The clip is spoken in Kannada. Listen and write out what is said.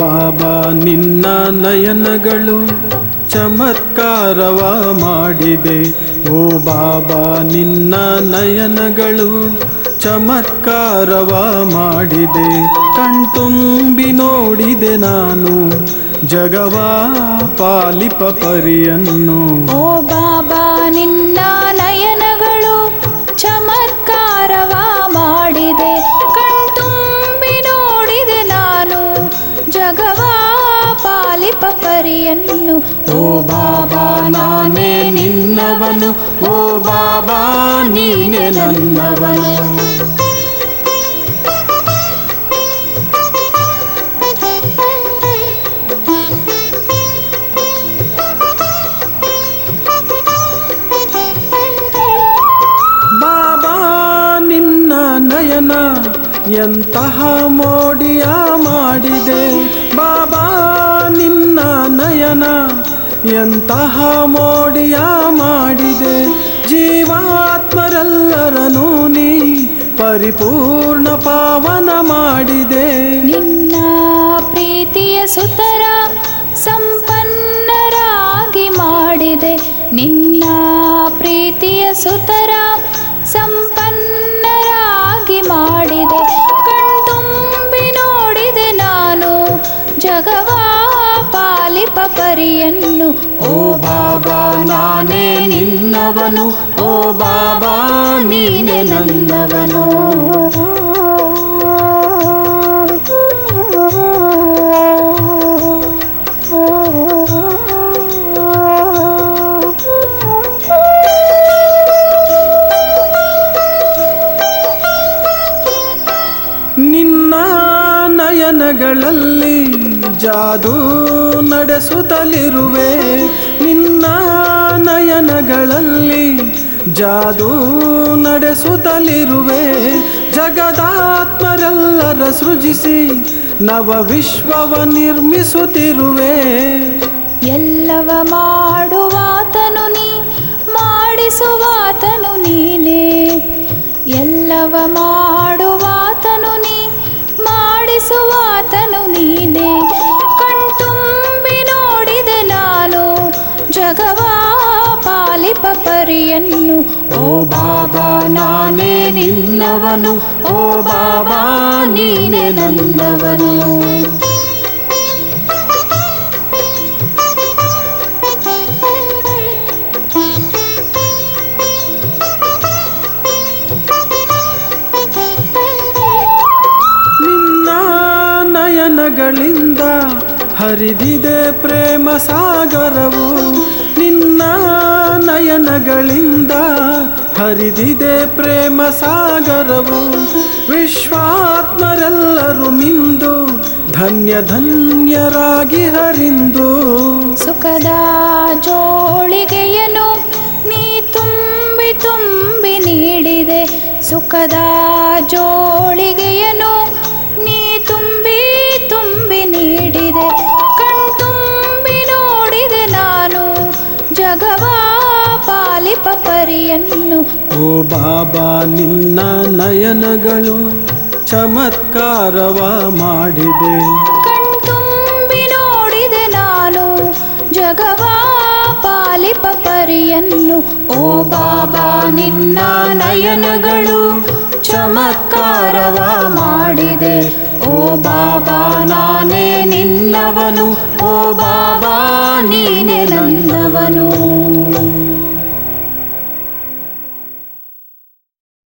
ಬಾಬಾ ನಿನ್ನ ನಯನಗಳು ಚಮತ್ಕಾರವ ಮಾಡಿದೆ ಓ ಬಾಬಾ ನಿನ್ನ ನಯನಗಳು ಚಮತ್ಕಾರವ ಮಾಡಿದೆ ಕಣ್ತುಂಬಿ ನೋಡಿದೆ ನಾನು ಜಗವ ಪಾಲಿಪ ಪರಿಯನ್ನು ಓ ಬಾಬಾ ನಿನ್ನ ನಯನಗಳು ಚಮತ್ಕಾರವ ಮಾಡಿದೆ ಕಣ್ತುಂಬಿ ನೋಡಿದೆ ನಾನು ಜಗವ ಪಾಲಿಪ ಪರಿಯನ್ನು ಓ ಬಾಬಾ ನಾನೇ ನಿನ್ನವನು ಓ ಬಾಬಾ ನೀನೆ ನನ್ನವನು ಬಾಬಾ ನಿನ್ನ ನಯನ ಎಂತಹ ಮೋಡಿಯ ಮಾಡಿದೆ ಬಾಬಾ ನಿನ್ನ ನಯನ ಎಂತಹ ಮೋಡಿಯ ಮಾಡಿದೆ ಜೀವಾತ್ಮರೆಲ್ಲರನು ನೀ ಪರಿಪೂರ್ಣ ಪಾವನ ಮಾಡಿದೆ ನಿನ್ನ ಪ್ರೀತಿಯ ಸುತರ ಸಂಪನ್ನರಾಗಿ ಮಾಡಿದೆ ನಿನ್ನ ಪ್ರೀತಿಯ ಸುತರ ಸಂಪನ್ನರಾಗಿ ಮಾಡಿದೆ ಕಣ್ತುಂಬಿ ನೋಡಿದೆ ನಾನು ಜಗವ ಪಾಲಿಪ ಪರಿಯನ್ನು ಓ ಬಾಬಾ ನಾನೇ ನಿನ್ನವನು ಓ ಬಾಬಾ ನೀನೆ ನನ್ನವನು ನಿನ್ನ ನಯನಗಳಲ್ಲಿ ಜಾದೂ ನಡೆಸುತ್ತಲಿರುವೆ ನಿನ್ನ ನಯನಗಳಲ್ಲಿ ಜಾದೂ ನಡೆಸುತ್ತಲಿರುವೆ ಜಗದಾತ್ಮರೆಲ್ಲರ ಸೃಜಿಸಿ ನವ ವಿಶ್ವವ ನಿರ್ಮಿಸುತ್ತಿರುವೆ ಎಲ್ಲವ ಮಾಡುವಾತನು ನೀ ಮಾಡಿಸುವಾತನು ನೀನೇ ಎಲ್ಲವ ಮಾಡುವಾತನು ನೀ ಮಾಡಿಸುವಾತನು ನೀನೇ ಕಣ್ತುಂಬಿ ನೋಡಿದೆ ನಾನು ಜಗವ ಪಾಲಿಪ ಪರಿಯನ್ನು ಓ ಬಾಬಾ ನಾನೇ ನಿನ್ನವನು ಓ ಬಾಬಾ ನೀನೆ ನನ್ನವನು ನಿನ್ನ ನಯನಗಳಿಂದ ಹರಿದಿದೆ ಪ್ರೇಮ ಸಾಗರವು ನಿನ್ನ ನಯನಗಳಿಂದ ಹರಿದಿದೆ ಪ್ರೇಮ ಸಾಗರವು ವಿಶ್ವಾತ್ಮರೆಲ್ಲರೂ ಮಿಂದು ಧನ್ಯ ಧನ್ಯರಾಗಿ ಹರಿಂದು ಸುಖದ ಜೋಳಿಗೆಯನು ನೀ ತುಂಬಿ ತುಂಬಿ ನೀಡಿದೆ ಸುಖದ ಜೋಳಿಗೆಯನು ನೀ ತುಂಬಿ ತುಂಬಿ ನೀಡಿದೆ ಕಣ್ತುಂಬಿ ನೋಡಿದೆ ನಾನು ಜಗವ ಪಾಲಿಪ ಪರಿಯನ್ನು ಓ ಬಾಬಾ ನಿನ್ನ ನಯನಗಳು ಚಮತ್ಕಾರವ ಮಾಡಿದೆ ಕಣ್ತುಂಬಿ ನೋಡಿದೆ ನಾನು ಜಗವ ಪಾಲಿಪ ಪರಿಯನ್ನು ಓ ಬಾಬಾ ನಿನ್ನ ನಯನಗಳು ಚಮತ್ಕಾರವ ಮಾಡಿದೆ ಓ ಬಾಬಾ ನಾನೇ ನಿನ್ನವನು ಓ ಬಾಬಾ ನೀನೆ ನನ್ನವನು